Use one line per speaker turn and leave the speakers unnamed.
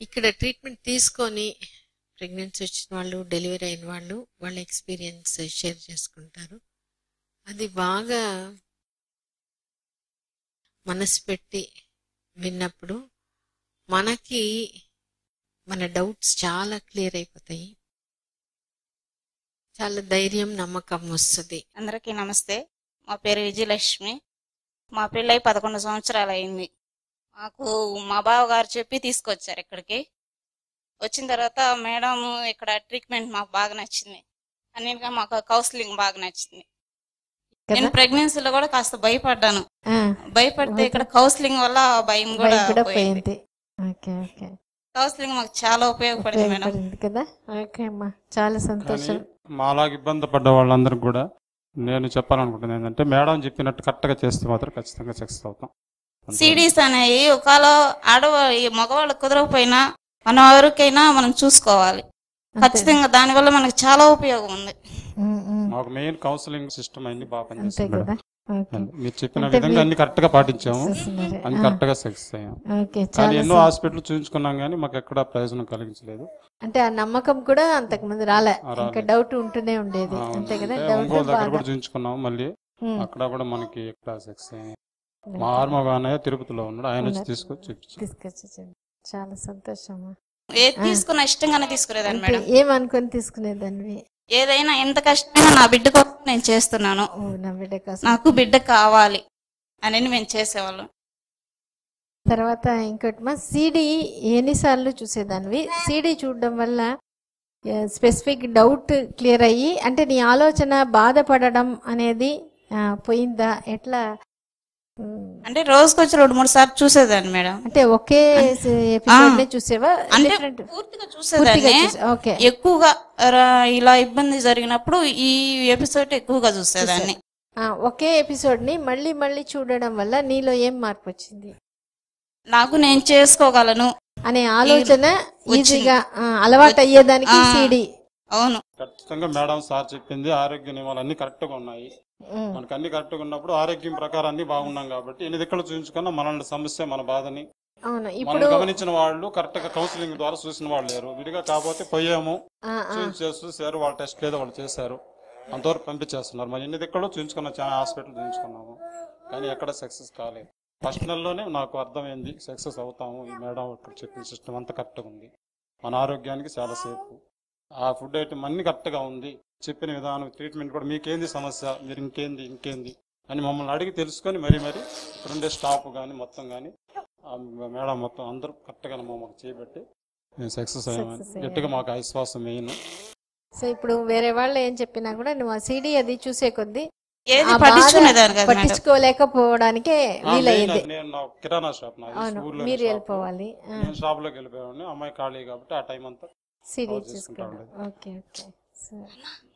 ఇక్కడ ట్రీట్మెంట్ తీసుకొని ప్రెగ్నెన్సీ వచ్చిన వాళ్ళు డెలివరీ అయిన వాళ్ళు వాళ్ళ ఎక్స్పీరియన్స్ షేర్ చేసుకుంటారు అది బాగా మనసు పెట్టి విన్నప్పుడు మనకి మన డౌట్స్ చాలా క్లియర్ అయిపోతాయి చాలా ధైర్యం నమ్మకం వస్తుంది
అందరికీ నమస్తే మా పేరు విజయలక్ష్మి మా పెళ్ళై పదకొండు సంవత్సరాలు అయింది మాకు మా బావగారు చెప్పి తీసుకొచ్చారు ఇక్కడికి వచ్చిన తర్వాత మేడం ఇక్కడ ట్రీట్మెంట్ మాకు బాగా నచ్చింది అన్నిటిగా మాకు కౌన్సిలింగ్ బాగా నచ్చింది నేను
కదా
ప్రెగ్నెన్సీలో కూడా కాస్త భయపడ్డాను
ఆ,
భయపడితే ఇక్కడ కౌన్సిలింగ్ వల్ల భయం కూడా
భయం కూడా
పోయింది
పోయింది ఓకే ఓకే
కౌన్సిలింగ్ మాకు చాలా ఉపయోగపడింది మేడం
ఉపయోగపడింది కదా ఓకే అమ్మా చాలా సంతోషం
కానీ మాలాగా ఇబ్బంది పడ్డ వాళ్ళందరికీ కూడా నేను చెప్పాలనుకుంటున్నాను ఏంటంటే మేడం చెప్పినట్టు కరెక్ట్గా చేస్తే మాత్రం ఖచ్చితంగా సక్సెస్ అవుతాం అంతే.
సిడీస్ అనేవి ఒకవేళ ఆడవాళ్ళు మగవాళ్ళు కుదరకపోయినా మన ఎవరికైనా మనం చూసుకోవాలి
అంతే.
ఖచ్చితంగా దానివల్ల మనకు చాలా ఉపయోగం ఉంది
ఉమ్, ఉమ్.
మాకు మెయిన్ కౌన్సిలింగ్ సిస్టమ్ అన్ని బాగా
అంతే
పనిచేస్తుంది
కదా
మేడం.
ఓకే
అంతే. మీరు చెప్పిన
అంటే
విధంగా
మీ-
అన్ని కరెక్ట్ గా పాటించాము
చేస్తున్నారు.
అన్ని
ఆ,
కరెక్ట్ గా సక్సెస్ అయ్యాం
ఓకే
కానీ
చాలా
ఎన్నో
సం-
హాస్పిటల్ చూపించుకున్నాం కానీ మాకు ఎక్కడ ప్రయోజనం కలిగించలేదు
అంటే ఆ నమ్మకం కూడా అంతకు ముందు రాలే
ఆ, రాలే.
ఇంకా డౌట్ ఉంటూనే ఉండేది
ఆ,
అంతే కదా
అంటే
డౌట్
ఒంగోలు దగ్గర
బాగా
కూడా చూపించుకున్నాం మళ్ళీ
ఉమ్.
అక్కడ కూడా మనకి ఎక్కడ సక్సెస్ అయ్యాయి మా ఆర్మగ అన్నయ్య తిరుపతిలో ఉన్నాడు ఆయన వచ్చి
ఉన్నారు.
తీసుకొచ్చి చూపించాం
తీసుకొచ్చేసాను చాలా సంతోషమా
ఏది తీసుకున్నా ఇష్టంగానే తీసుకునేదాన్ని
అంటే
మేడం
ఏమనుకొని తీసుకునేదానివి
ఏదైనా ఎంత కష్టమైనా నా బిడ్డ కోసం నేను చేస్తున్నాను
ఓ నా బిడ్డ కోసం
నాకు బిడ్డ కావాలి అని మేము చేసేవాళ్ళం
తర్వాత ఇంకోటి మా సీడీ ఎన్నిసార్లు చూసేదానివి సీడీ చూడడం వల్ల స్పెసిఫిక్ డౌట్ క్లియర్ అయ్యి అంటే నీ ఆలోచన బాధపడడం అనేది ఆ, పోయిందా ఎట్లా ఉమ్,
అంటే రోజుకి వచ్చి రెండు మూడు సార్లు చూసేదాన్ని మేడం
అంటే ఒకే ఎపిసోడ్ నే చూసేవా
అంటే
డిఫరెంట్
పూర్తిగా
పూర్తిగా
చూసేదాన్ని
చూసే- ఓకే
ఎక్కువగా రా- ఇలా ఇబ్బంది జరిగినప్పుడు ఈ ఎపిసోడ్ ఎక్కువగా చూసేదాన్ని
ఆ, ఒకే ఎపిసోడ్ ని మళ్ళీ మళ్ళీ చూడడం వల్ల నీలో ఏం మార్పు వచ్చింది
నాకు నేను చేసుకోగలను
అనే ఆలోచన
వచ్చింది.
ఈజీగా ఆ, అలవాటు అయ్యేదానికి
ఆ.
సీడీ
అవును
ఖచ్చితంగా మేడం సార్ చెప్పింది ఆరోగ్య నియమాలు అన్ని కరెక్ట్ గా ఉన్నాయి మనకు అన్ని కరెక్ట్ గా ఉన్నప్పుడు ఆరోగ్యం ప్రకారం అన్ని బాగున్నాం కాబట్టి ఎన్ని దిక్కలు చూపించుకున్నా మన సమస్య మన బాధని
అవును
మనం
ఇప్పుడు
గమనించిన వాళ్ళు కరెక్ట్ గా కౌన్సిలింగ్ ద్వారా చూసిన వాళ్ళు లేరు విడిగా కాకపోతే పోయాము
ఆ, ఆ,
చూసి చూసారు వాళ్ళ టెస్ట్ లేదో వాళ్ళు చేశారు అంతవరకు పంపించేస్తున్నారు మరి ఎన్ని దిక్కలు చూపించుకున్నాం చాలా హాస్పిటల్ చూపించుకున్నాము కానీ ఎక్కడ సక్సెస్ కాలేదు ఫస్ట్ నెలలోనే నాకు అర్థమైంది సక్సెస్ అవుతాము ఈ మేడం ఇక్కడ చెప్పిన సిస్టమ్ అంతా కరెక్ట్గా ఉంది మన ఆరోగ్యానికి చాలా సేఫ్ ఆ ఫుడ్ ఐటమ్ అన్ని కరెక్ట్గా ఉంది చెప్పిన విధానం ట్రీట్మెంట్ కూడా మీకేంది సమస్య మీరు ఇంకేంది ఇంకేంది అని మమ్మల్ని అడిగి తెలుసుకొని మరీ మరి ఇక్కడ ఉండే స్టాఫ్ కానీ మొత్తం కానీ మేడం మొత్తం అందరూ కరెక్ట్గా మమ్మల్ని చేయబట్టి మేము సక్సెస్ అయ్యామని
Success అయ్యారు.
గట్టిగా మాకు ఆ విశ్వాసం మెయిన్
సో ఇప్పుడు వేరే వాళ్ళు ఏం చెప్పినా కూడా నువ్వు ఆ సీడీ అది చూసే కొద్దీ
ఏది
ఆ బాధ
పట్టించుకునేదాన్ని కదా మేడం
పట్టించుకోలేకపోవడానికే
ఆ,
వీలయ్యింది
మెయిన్ నేను నా కిరాణా షాప్ నాది
అవును
ఊర్లో
మీరు
షాపు.
వెళ్ళిపోవాలి
నేను షాప్ లోకి వెళ్ళిపోయాను అమ్మాయి ఖాళీ కాబట్టి ఆ టైం అంతా
సీడీ
కవర్ చేసుకుంటా
చూసుకోండి
ఉండేది.
Okay okay so